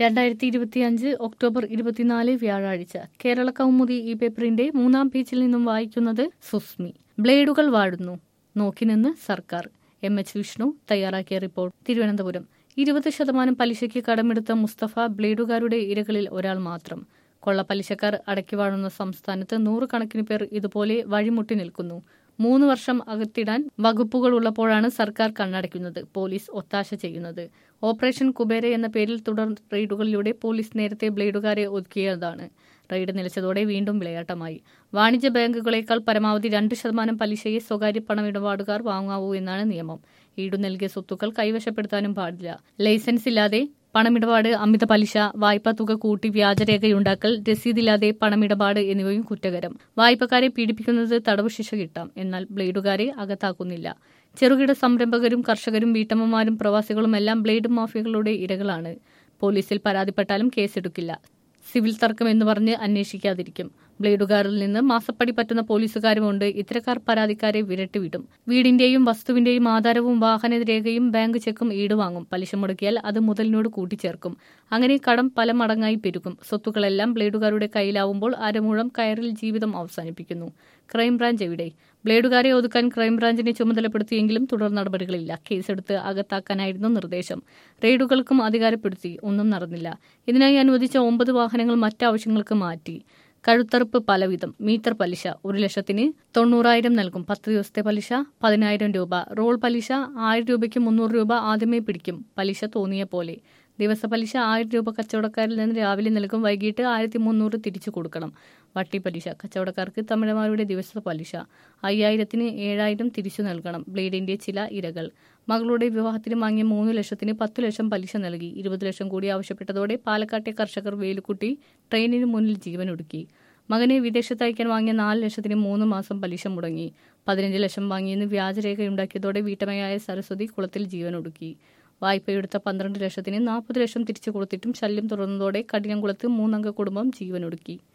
രണ്ടായിരത്തി ഇരുപത്തിയഞ്ച് ഒക്ടോബർ ഇരുപത്തിനാല് വ്യാഴാഴ്ച കേരള കൗമുദി ഈ പേപ്പറിന്റെ മൂന്നാം പേജിൽ നിന്നും വായിക്കുന്നത് സുസ്മി ബ്ലേഡുകൾ വാഴുന്നു നോക്കിനിന്ന് സർക്കാർ എം എച്ച് വിഷ്ണു തയ്യാറാക്കിയ റിപ്പോർട്ട് തിരുവനന്തപുരം ഇരുപത് ശതമാനം പലിശയ്ക്ക് കടമെടുത്ത മുസ്തഫ ബ്ലേഡുകാരുടെ ഇരകളിൽ ഒരാൾ മാത്രം കൊള്ളപ്പലിശക്കാർ അടക്കി വാഴുന്ന സംസ്ഥാനത്ത് നൂറുകണക്കിന് പേർ ഇതുപോലെ വഴിമുട്ടി നിൽക്കുന്നു മൂന്ന് വർഷം അകത്തിടാൻ വകുപ്പുകൾ ഉള്ളപ്പോഴാണ് സർക്കാർ കണ്ണടയ്ക്കുന്നത് പോലീസ് ഒത്താശ ചെയ്യുന്നത് ഓപ്പറേഷൻ കുബേര എന്ന പേരിൽ തുടർ റെയ്ഡുകളിലൂടെ പോലീസ് നേരത്തെ ബ്ലേഡുകാരെ ഒതുക്കിയതാണ് റെയ്ഡ് നിലച്ചതോടെ വീണ്ടും വിളയാട്ടമായി വാണിജ്യ ബാങ്കുകളേക്കാൾ പരമാവധി രണ്ട് ശതമാനം പലിശയെ സ്വകാര്യ പണമിടപാടുകാർ വാങ്ങാവൂ എന്നാണ് നിയമം ഈടു നൽകിയ സ്വത്തുക്കൾ കൈവശപ്പെടുത്താനും പാടില്ല ലൈസൻസ് ഇല്ലാതെ പണമിടപാട് അമിത പലിശ വായ്പാ തുക കൂട്ടി വ്യാജരേഖയുണ്ടാക്കൽ രസീതില്ലാതെ പണമിടപാട് എന്നിവയും കുറ്റകരം വായ്പക്കാരെ പീഡിപ്പിക്കുന്നത് തടവ് ശിക്ഷ കിട്ടാം എന്നാൽ ബ്ലേഡുകാരെ അകത്താക്കുന്നില്ല ചെറുകിട സംരംഭകരും കർഷകരും വീട്ടമ്മമാരും പ്രവാസികളും എല്ലാം ബ്ലേഡ് മാഫിയകളുടെ ഇരകളാണ് പോലീസിൽ പരാതിപ്പെട്ടാലും കേസെടുക്കില്ല സിവിൽ തർക്കം എന്ന് പറഞ്ഞ് അന്വേഷിക്കാതിരിക്കും ബ്ലേഡുകാരിൽ നിന്ന് മാസപ്പടി പറ്റുന്ന പോലീസുകാരുമുണ്ട് ഇത്തരക്കാർ പരാതിക്കാരെ വിരട്ടിവിടും വീടിന്റെയും വസ്തുവിന്റെയും ആധാരവും വാഹന രേഖയും ബാങ്ക് ചെക്കും ഈടുവാങ്ങും പലിശ മുടക്കിയാൽ അത് മുതലിനോട് കൂട്ടിച്ചേർക്കും അങ്ങനെ കടം പല മടങ്ങായി പെരുകും സ്വത്തുക്കളെല്ലാം ബ്ലേഡുകാരുടെ കയ്യിലാവുമ്പോൾ അരമുഴം കയറിൽ ജീവിതം അവസാനിപ്പിക്കുന്നു ക്രൈംബ്രാഞ്ച് എവിടെ ബ്ലേഡുകാരെ ഒതുക്കാൻ ക്രൈംബ്രാഞ്ചിനെ ചുമതലപ്പെടുത്തിയെങ്കിലും തുടർ നടപടികളില്ല കേസെടുത്ത് അകത്താക്കാനായിരുന്നു നിർദ്ദേശം റെയ്ഡുകൾക്കും അധികാരപ്പെടുത്തി ഒന്നും നടന്നില്ല ഇതിനായി അനുവദിച്ച ഒമ്പത് വാഹനങ്ങൾ മറ്റാവശ്യങ്ങൾക്ക് മാറ്റി കഴുത്തറുപ്പ് പലവിധം മീറ്റർ പലിശ ഒരു ലക്ഷത്തിന് തൊണ്ണൂറായിരം നൽകും പത്ത് ദിവസത്തെ പലിശ പതിനായിരം രൂപ റോൾ പലിശ ആയിരം രൂപയ്ക്ക് മുന്നൂറ് രൂപ ആദ്യമേ പിടിക്കും പലിശ തോന്നിയ പോലെ ദിവസ പലിശ ആയിരം രൂപ കച്ചവടക്കാരിൽ നിന്ന് രാവിലെ നൽകും വൈകിട്ട് ആയിരത്തി മുന്നൂറ് തിരിച്ചു കൊടുക്കണം വട്ടി പലിശ കച്ചവടക്കാർക്ക് തമിഴന്മാരുടെ ദിവസ പലിശ അയ്യായിരത്തിന് ഏഴായിരം തിരിച്ചു നൽകണം ബ്ലേഡിന്റെ ചില ഇരകൾ മകളുടെ വിവാഹത്തിന് വാങ്ങിയ മൂന്ന് ലക്ഷത്തിന് പത്ത് ലക്ഷം പലിശ നൽകി ഇരുപത് ലക്ഷം കൂടി ആവശ്യപ്പെട്ടതോടെ പാലക്കാട്ടെ കർഷകർ വേലുക്കുട്ടി ട്രെയിനിന് മുന്നിൽ ജീവനൊടുക്കി മകനെ വിദേശത്ത് അയക്കാൻ വാങ്ങിയ നാല് ലക്ഷത്തിന് മൂന്ന് മാസം പലിശ മുടങ്ങി പതിനഞ്ച് ലക്ഷം വാങ്ങിയെന്ന് വ്യാജരേഖയുണ്ടാക്കിയതോടെ വീട്ടമ്മയായ സരസ്വതി കുളത്തിൽ ജീവനൊടുക്കി വായ്പയെടുത്ത പന്ത്രണ്ട് ലക്ഷത്തിന് നാൽപ്പത് ലക്ഷം തിരിച്ചു കൊടുത്തിട്ടും ശല്യം തുടർന്നതോടെ കഠിനംകുളത്ത് മൂന്നംഗ കുടുംബം ജീവനൊടുക്കി